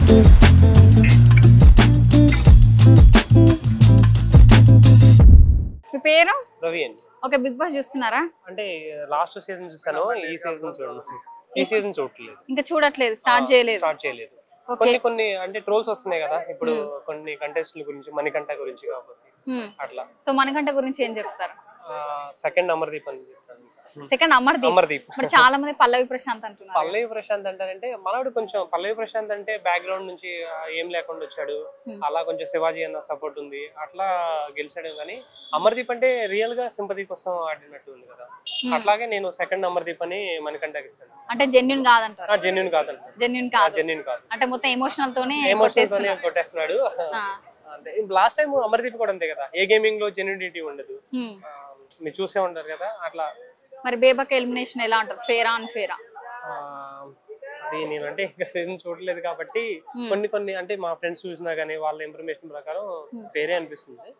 మీ పేరు రవి అండి okay Bigg Boss చూస్తున్నారా అంటే లాస్ట్ సీజన్ చూసాను ఈ సీజన్ చూడను ఈ సీజన్ చూడట్లేదు ఇంకా చూడట్లేదు స్టార్ట్ చేయలేదు స్టార్ట్ చేయలేదు ఓకే కొన్ని కొన్ని అంటే ట్రోల్స్ వస్తున్నాయి కదా ఇప్పుడు కొన్ని కంటెస్ట్ల గురించి మణికంఠ గురించి కాబట్టి అట్లా సో మనకంట గురించి ఏం చెప్తారు సెకండ్ అమర్దీప్ అని చెప్తాను సెకండ్ అమర్దీప్ అమర్దీప్ మరి చాలా మంది పల్లవి ప్రశాంత్ అంటున్నారు పల్లవి ప్రశాంత్ అంటారంటే మనోడు కొంచెం పల్లవి ప్రశాంత్ అంటే బ్యాక్గ్రౌండ్ నుంచి ఆ, ఏం లేకుండా వచ్చాడు Hmm. అలా కొంచెం శివాజీ అన్న సపోర్ట్ ఉంది అట్లా గెలిచాడు కానీ అమర్దీప్ అంటే రియల్ గా సింపతి కోసం ఆడినట్టు ఉంది కదా అట్లాగే నేను సెకండ్ అమర్దీప్ అని మణికంఠకి ఇస్తాను అంటే జెన్యున్ కాదంటారు జెన్యున్ కాదంట జెన్యున్ కాదు జెన్యున్ కాదు అంటే మొత్తం ఎమోషనల్ తోనే ఎమోషనల్ తోనే కొట్టేస్తున్నారు. కొట్టేస్తున్నాడు ఆ, అంటే లాస్ట్ టైం అమర్దీప్ కూడా అంతే కదా ఏ గేమింగ్ లో జెన్యునిటీ ఉండదు hmm. ఆ, మీరు చూసే ఉంటారు కదా అట్లా మరి బేబక్ ఎలిమినేషన్ ఎలా అంటారు ఫేరా అన్ ఫేరా ఆ, అది నేనంటే ఇంకా సీజన్ చూడలేదు కాబట్టి Hmm. కొన్ని కొన్ని అంటే మా ఫ్రెండ్స్ చూసినా కానీ వాళ్ళ ఇన్ఫర్మేషన్ ప్రకారం వేరే అనిపిస్తుంది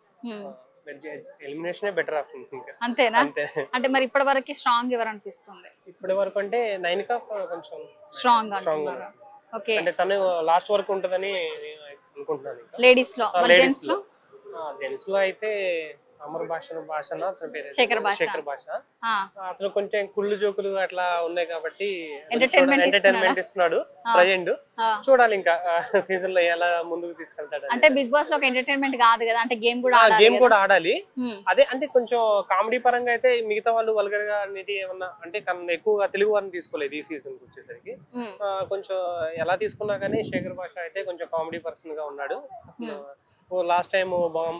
ఎలిమినేషన్ బెటర్ ఆప్షన్ ఇంకా అంతేనా అంతే అంటే మరి ఇప్పటి వరకు స్ట్రాంగ్ ఎవరు అనిపిస్తుంది ఇప్పటి వరకు అంటే నైనికా కొంచెం స్ట్రాంగ్ Strong అంటున్నారు ఓకే అంటే తను లాస్ట్ వరకు ఉంటుందని నేను అనుకుంటున్నాను ఇంకా లేడీస్ లో మరి లేడీస్ జెంట్స్ లో లో జెంట్స్ లో అయితే అమర్ భాష భాష అతని పేరు శేఖర్ భాష. శేఖర్ భాష ఆ, అతను కొంచెం కుళ్ళు జోకులు అట్లా ఉన్నాయి కాబట్టి Entertainment ఎంటర్టైన్మెంట్ ఇస్తున్నాడు ఆ. ప్రజెంట్ ఆ. చూడాలి ఇంకా సీజన్ లో ఎలా ముందుకు తీసుకెళ్తాడు అంటే బిగ్ బాస్ లో ఒక ఎంటర్టైన్మెంట్ కాదు కదా అంటే గేమ్ కూడా ఆడాలి గేమ్ కదా. కూడా ఆడాలి Hmm. అదే అంటే కొంచెం కామెడీ పరంగా అయితే మిగతా వాళ్ళు వల్గర్ గా అనేది ఏమన్నా అంటే కన్నా ఎక్కువగా తెలుగు వారిని తీసుకోలేదు ఈ సీజన్ వచ్చేసరికి Hmm. ఆ, కొంచెం ఎలా తీసుకున్నా కానీ శేఖర్ భాష అయితే కొంచెం కామెడీ పర్సన్ గా ఉన్నాడు లాస్ట్ టైం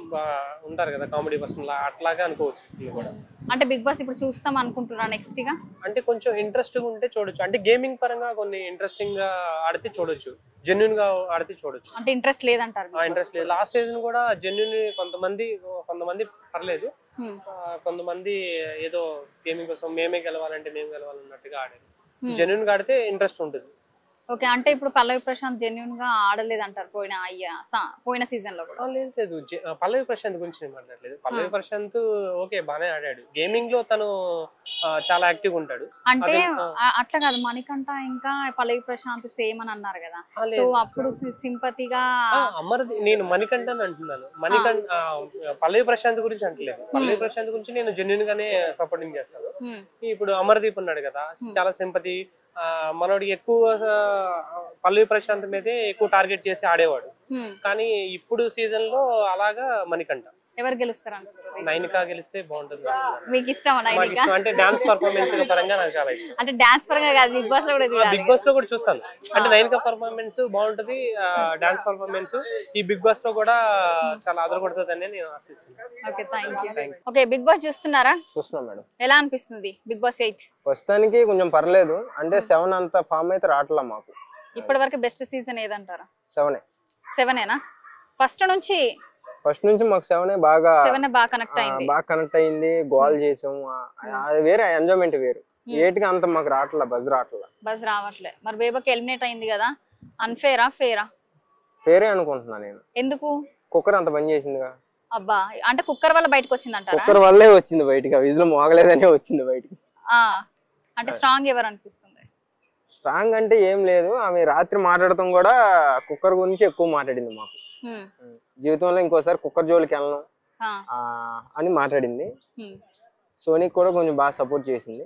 ఉంటారు కదా కామెడీ పర్సన్ లా అట్లాగా అనుకోవచ్చు ఇది కూడా అంటే బిగ్ బాస్ ఇప్పుడు చూస్తాం అనుకుంటున్నా నెక్స్ట్ గా అంటే కొంచెం ఇంట్రెస్ట్ ఉంటే చూడొచ్చు అంటే గేమింగ్ పరంగా కొన్ని ఇంట్రెస్టింగ్ గా ఆడితే చూడొచ్చు జెన్యున్ గా ఆడితే చూడొచ్చు అంటే ఇంట్రెస్ట్ లేదంటారు ఆ ఇంట్రెస్ట్ లేదు లాస్ట్ సీజన్ కూడా జెన్యున్ కొంతమంది కొంతమంది పర్లేదు Hmm. ఆ, కొంతమంది ఏదో గేమింగ్ కోసం మేమే గెలవాలంటే మేము గెలవాలన్నట్టుగా ఆడారు Hmm. జెన్యున్ గా ఆడితే ఇంట్రెస్ట్ ఉంటుంది ఓకే అంటే ఇప్పుడు పల్లవి ప్రశాంత్ జెన్యున్ గా ఆడలేదు అంటారు పోయిన అయ్యా సా- పోయిన సీజన్ లో కూడా ఆ, లేదు లేదు జె- ఆ, పల్లవి ప్రశాంత్ గురించి నేను మాట్లాడలేదు పల్లవి ప్రశాంత్ ఓకే బాగానే ఆడాడు గేమింగ్ లో తను ఆ, చాలా యాక్టివ్ ఉంటాడు అంటే అదే, ఆ. ఆ- అట్లా కాదు మణికంఠ ఇంకా పల్లవి ప్రశాంత్ సేమ్ అని అన్నారు కదా ఆ, సో లేదు. అప్పుడు సింపతిగా ఆ, అమర్ది నేను మణికంఠ అని అంటున్నాను మణికంఠ ఆ, పల్లవి ప్రశాంత్ గురించి అంటలేదు పల్లవి ప్రశాంత్ గురించి నేను జెన్యున్ గానే సపోర్టింగ్ చేస్తాను ఇప్పుడు అమర్దీప్ ఉన్నాడు కదా చాలా సింపతి ఆ, మనోడికి ఎక్కువ ఆ, పల్లవి ప్రశాంత్ మీదే ఎక్కువ టార్గెట్ చేసి ఆడేవాడు కానీ ఇప్పుడు సీజన్ లో అలాగా మణికంఠ ఎవరు గెలుస్తారు అనుకుంటారు నైనికా గెలిస్తే బాగుంటుంది మీకు ఇష్టం మాకు నైనిక ఇష్టం అంటే డాన్స్ పర్ఫార్మెన్స్ పరంగా నాకు చాలా ఇష్టం అంటే డాన్స్ పరంగా కాదు బిగ్ బాస్ లో కూడా చూడాలి బిగ్ బాస్ లో కూడా చూస్తాను అంటే నైనికా పర్ఫార్మెన్స్ బాగుంటది డాన్స్ పర్ఫార్మెన్స్ ఈ బిగ్ బాస్ లో కూడా చాలా అదరగొడుతుంది నేను ఆశిస్తున్నాను okay thank you okay Bigg Boss చూస్తున్నారా చూస్తున్నాం మేడం ఎలా అనిపిస్తుంది బిగ్ బాస్ ఎయిట్ ప్రస్తుతానికి కొంచెం పర్లేదు అంటే సెవెన్ అంత ఫామ్ అయితే రావట్లే మాకు ఇప్పటి వరకు బెస్ట్ సీజన్ ఏదంటారా సెవెనే సెవెనేనా ఫస్ట్ నుంచి ఫస్ట్ నుంచి మాకు సెవెనే బాగా సెవెన్ బాగా కనెక్ట్ ఆ, అయింది బాగా కనెక్ట్ అయింది గోల్ చేసాం ఆ, అది వేరే ఎంజాయ్మెంట్ వేరు ఏటికి అంత మాకు రావట్లే బజ్ రావట్లే బస్ రావట్లే మరి బేబకి ఎలిమినేట్ అయింది కదా అన్ఫేరా ఫేరా వేరే అనుకుంటున్నా నేను ఎందుకు కుక్కర్ అంత పని చేసిందిగా అబ్బా అంటే కుక్కర్ వల్ల బయటకు వచ్చింది అంటారా కుక్కర్ వల్లే వచ్చింది బయటికి ఆ విజులు మోగలేదనే వచ్చింది బయటికి ఆ, అంటే స్ట్రాంగ్ ఎవరు అనిపిస్తుంది స్ట్రాంగ్ అంటే ఏం లేదు ఆమె రాత్రి మాట్లాడటం కూడా కుక్కర్ గురించి ఎక్కువ మాట్లాడింది మాకు హ్మ్, జీవితంలో ఇంకోసారి కుక్కర్ జోలికి వెళ్ళను ఆ, ఆ, అని మాట్లాడింది హ్మ్. సోనీకి కూడా కొంచెం బాగా సపోర్ట్ చేసింది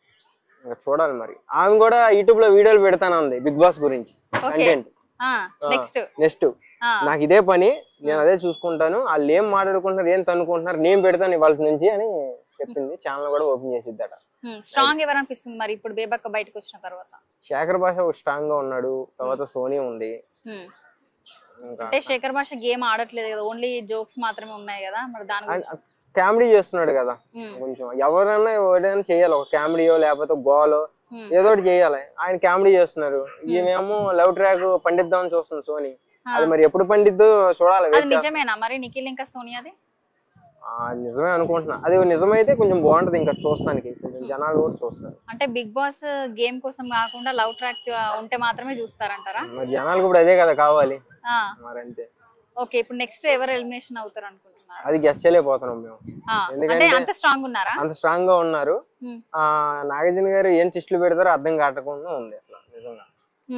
ఇంకా చూడాలి మరి ఆమె కూడా యూట్యూబ్ లో వీడియోలు పెడతానంది బిగ్ బాస్ గురించి ఓకే కంటెంట్ ఆ, నెక్స్ట్ నెక్స్ట్ ఆ, నాకు ఇదే పని నేను అదే చూసుకుంటాను వాళ్ళు ఏం మాట్లాడుకుంటున్నారు ఏం తన్నుకుంటున్నారు నేను పెడతాను ఇవాళ నుంచి అని చెప్పింది ఛానల్ కూడా ఓపెన్ చేసిద్దట హ్మ్, స్ట్రాంగ్ ఎవరు అనిపిస్తుంది మరి ఇప్పుడు బేబక్క బయటకు వచ్చిన తర్వాత శేఖర్ భాష స్ట్రాంగ్ గా ఉన్నాడు తర్వాత సోనీ ఉంది హ్మ్. ఇంకా అంటే శేఖర్ భాష గేమ్ ఆడట్లేదు కదా ఓన్లీ జోక్స్ మాత్రమే ఉన్నాయి కదా మరి దాని గురించి కామెడీ చేస్తున్నాడు కదా హ్మ్, కొంచెం ఎవరైనా ఎవరైనా చేయాలి ఒక కామెడీయో లేకపోతే గోలో హ్మ్. ఏదో ఒకటి చేయాలి ఆయన కామెడీ చేస్తున్నారు ఈమెమో లవ్ ట్రాక్ పండిద్దామని చూస్తుంది సోనీ ఆ, అది మరి ఎప్పుడు పండిద్దో చూడాలి అది wait చేస్తా. నిజమేనా మరి నిఖిల్ ఇంకా సోనియాది ఆ, నిజమే అనుకుంటున్నా అది నిజమైతే కొంచెం బాగుంటది ఇంకా చూస్తానికి కొంచెం జనాలు కూడా చూస్తారు అంటే బిగ్ బాస్ గేమ్ కోసం కాకుండా లవ్ ట్రాక్ ఉంటే మాత్రమే చూస్తారంటారా మరి జనాలకు ఇప్పుడు అదే కదా కావాలి ఆ, మరి అంతే ఓకే ఇప్పుడు నెక్స్ట్ ఎవరు ఎలిమినేషన్ అవుతారు అనుకుంటున్నారు అది గెస్ట్ చేయలేకపోతున్నాం మేము ఆ, అంటే ఎందుకంటే- అంత స్ట్రాంగ్ ఉన్నారా అంత స్ట్రాంగ్ గా ఉన్నారు హ్మ్. ఆ నాగార్జున గారు ఏం టిస్టులు పెడతారో అర్థం కాటకుండా ఉంది అసలు నిజంగా హ్మ్.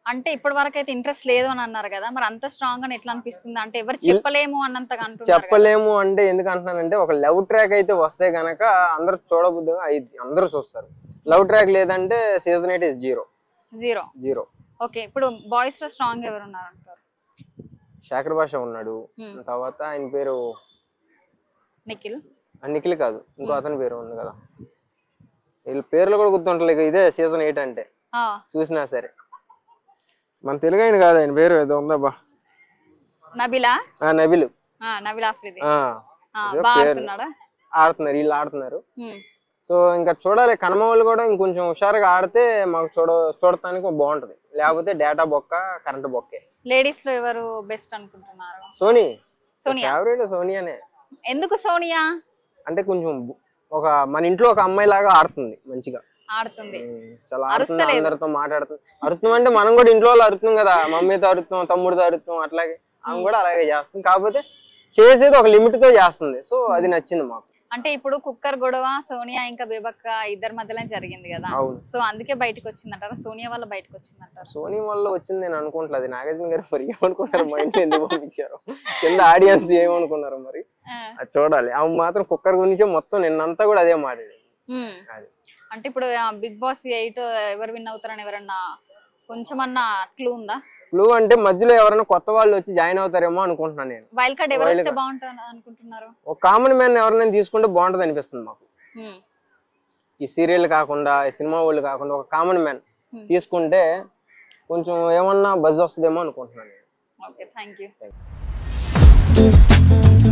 అంటే ఇప్పటి వరకు అయితే ఇంట్రెస్ట్ లేదు అని అన్నారు కదా మరి అంత స్ట్రాంగ్ అని ఎట్లా అనిపిస్తుంది అంటే ఎవరు చెప్పలేము అన్నంతగా అంటున్నారు కదా. చెప్పలేము అంటే ఎందుకు అంటున్నానంటే ఒక లవ్ ట్రాక్ అయితే వస్తే గనక అందరు చూడబుద్ధిగా అయి- అందరూ చూస్తారు లవ్ ట్రాక్ లేదంటే season eight is zero zero zero okay ఇప్పుడు బాయ్స్ లో స్ట్రాంగ్ ఎవరు ఉన్నారు అంటారు శేఖర్ భాష ఉన్నాడు Hmm. తర్వాత ఆయన పేరు నిఖిల్ ఆ నిఖిల్ కాదు ఇంకో అతని పేరు ఉంది కదా వీళ్ళ పేర్లు కూడా గుర్తుంటలేదు ఇదే సీజన్ ఎయిట్ అంటే ఆ, చూసినా సరే మన తెలుగు ఆయన కాదు ఆయన పేరు ఏదో ఉందబ్బా నబిలా ఆ నబిల్ ఆ, నబిల్ ఆఫ్రిది ఆ, ఆ, ఏదో బాగా పేరు. ఆడుతున్నాడా ఆడుతున్నారు వీళ్ళు ఆడుతున్నారు ఉమ్, సో ఇంకా చూడాలి కనమ వాళ్ళు కూడా ఇంకొంచెం హుషారుగా ఆడితే మాకు చూడ చూడటానికి బాగుంటది లేకపోతే డేటా బొక్క కరెంట్ బొక్కే లేడీస్ లో ఎవరు బెస్ట్ అనుకుంటున్నారు సోనీ సోనియా ఫేవరెట్ సోనియానే ఎందుకు సోనియా అంటే కొంచెం బు- ఒక మన ఇంట్లో ఒక అమ్మాయి లాగా ఆడుతుంది మంచిగా ఆడుతుంది ఉమ్, చాలా ఆడుతుంది అరుస్తలేదు. అందరితో మాట్లాడుతుంది అరుతున్నాం అంటే మనం కూడా ఇంట్లో వాళ్ళు అరుతున్నాం కదా మమ్మీతో అరుతున్నాం తమ్ముడితో అరుతున్నాం అట్లాగే ఆమె కూడా అలాగే చేస్తుంది కాకపోతే చేసేది ఒక లిమిట్ తో చేస్తుంది సో అది నచ్చింది మాకు అంటే ఇప్పుడు కుక్కర్ గొడవ సోనియా ఇంకా బేబక్క ఇద్దరి మధ్యలో జరిగింది కదా అవును సో అందుకే బయటకు వచ్చిందంటారా సోనియా వల్ల బయటకు వచ్చిందంటారు సోనీ వల్ల వచ్చింది నేను అనుకుంటలేదు అది నాగార్జున గారు మరి ఏమనుకున్నారు మా ఇంట్లో ఎందుకు పంపించారు కింద ఆడియన్స్ ఏమనుకున్నారు మరి అది చూడాలి ఆమె మాత్రం కుక్కర్ గురించి మొత్తం నిన్నంతా కూడా అదే మాట్లాడేది ఉమ్. అది అంటే ఇప్పుడు బిగ్ బాస్ ఎయిట్ ఎవరు విన్ అవుతారని ఎవరన్నా కొంచెమన్నా క్లూ ఉందా క్లూ అంటే మధ్యలో ఎవరైనా కొత్త వాళ్ళు వచ్చి జాయిన్ అవుతారేమో అనుకుంటున్నాను నేను వైల్డ్ కార్డ్ ఎవరు వస్తే Wild card. బాగుంటుంది అనుకుంటున్నారు ఒక కామన్ మ్యాన్ ఎవరైనా తీసుకుంటే బాగుంటది అనిపిస్తుంది మాకు ఉమ్. ఈ సీరియల్ కాకుండా ఈ సినిమా వాళ్ళు కాకుండా ఒక కామన్ మ్యాన్ Hmm. తీసుకుంటే కొంచెం ఏమన్నా బజ్ వస్తుందేమో అనుకుంటున్నాను నేను ఓకే థ్యాంక్ యూ